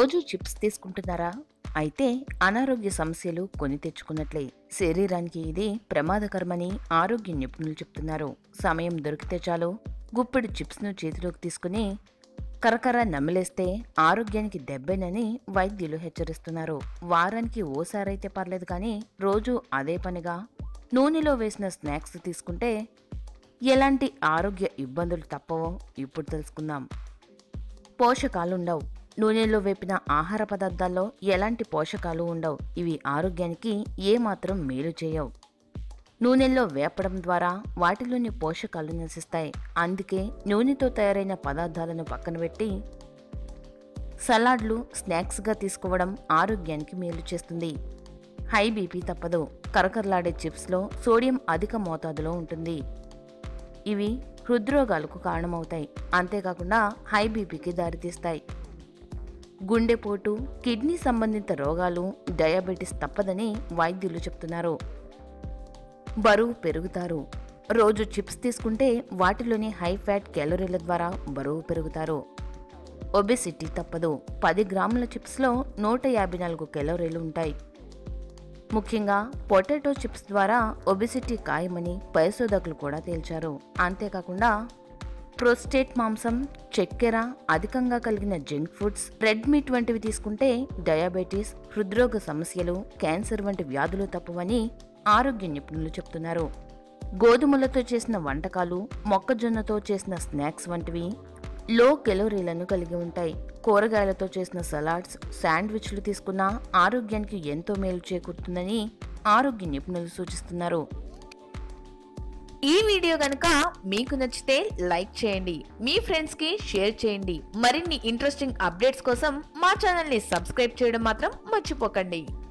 రోజు చిప్స్ తీసుకుంటున్నారా అయితే అనారోగ్య సమస్యలు కొని తెచ్చుకున్నట్లే శరీరానికి ఇది ప్రమాదకరమని ఆరోగ్య నిపుణులు చెప్తున్నారు సమయం దొరికితే చాలు గుప్పెడు చిప్స్ను చేతిలోకి తీసుకుని కరకర నమిలేస్తే ఆరోగ్యానికి దెబ్బేనని వైద్యులు హెచ్చరిస్తున్నారు వారానికి ఓసారైతే పర్లేదు కానీ రోజు అదే పనిగా నూనెలో వేసిన స్నాక్స్ తీసుకుంటే ఎలాంటి ఆరోగ్య ఇబ్బందులు తప్పవో ఇప్పుడు తెలుసుకుందాం పోషకాలు ఉండవు నూనెలో వేపిన ఆహార పదార్థాల్లో ఎలాంటి పోషకాలు ఉండవు ఇవి ఆరోగ్యానికి ఏమాత్రం మేలు చేయవు నూనెల్లో వేపడం ద్వారా వాటిలోని పోషకాలు నశిస్తాయి అందుకే నూనెతో తయారైన పదార్థాలను పక్కన పెట్టి సలాడ్లు స్నాక్స్గా తీసుకోవడం ఆరోగ్యానికి మేలు చేస్తుంది హై బీపీ తప్పదు కరకరలాడే చిప్స్లో సోడియం అధిక మోతాదులో ఉంటుంది ఇవి హృద్రోగాలకు కారణమవుతాయి అంతేకాకుండా హై బీపీకి దారితీస్తాయి గుండెపోటు కిడ్నీ సంబంధిత రోగాలు డయాబెటీస్ తప్పదని వైద్యులు చెప్తున్నారు బరువు పెరుగుతారు రోజు చిప్స్ తీసుకుంటే వాటిలోని హై ఫ్యాట్ క్యాలరీల ద్వారా బరువు పెరుగుతారు ఒబెసిటీ తప్పదు పది గ్రాముల చిప్స్లో నూట యాభై నాలుగు క్యాలరీలు ఉంటాయి ముఖ్యంగా పొటాటో చిప్స్ ద్వారా ఒబెసిటీ ఖాయమని పరిశోధకులు కూడా తేల్చారు అంతేకాకుండా ప్రోస్టేట్ మాంసం చక్కెర అధికంగా కలిగిన జంక్ ఫుడ్స్ రెడ్ మీట్ వంటివి తీసుకుంటే డయాబెటీస్ హృద్రోగ సమస్యలు క్యాన్సర్ వంటి వ్యాధులు తప్పవని ఆరోగ్య నిపుణులు చెప్తున్నారు గోధుమలతో చేసిన వంటకాలు మొక్కజొన్నతో చేసిన స్నాక్స్ వంటివి లో కెలోరీలను కలిగి ఉంటాయి కూరగాయలతో చేసిన సలాడ్స్ శాండ్విచ్లు తీసుకున్న ఆరోగ్యానికి ఎంతో మేలు చేకూరుతుందని ఆరోగ్య నిపుణులు సూచిస్తున్నారు ఈ వీడియో గనుక మీకు నచ్చితే లైక్ చేయండి మీ ఫ్రెండ్స్ కి షేర్ చేయండి మరిన్ని ఇంట్రెస్టింగ్ అప్డేట్స్ కోసం మా ఛానల్ ని సబ్స్క్రైబ్ చేయడం మాత్రం మర్చిపోకండి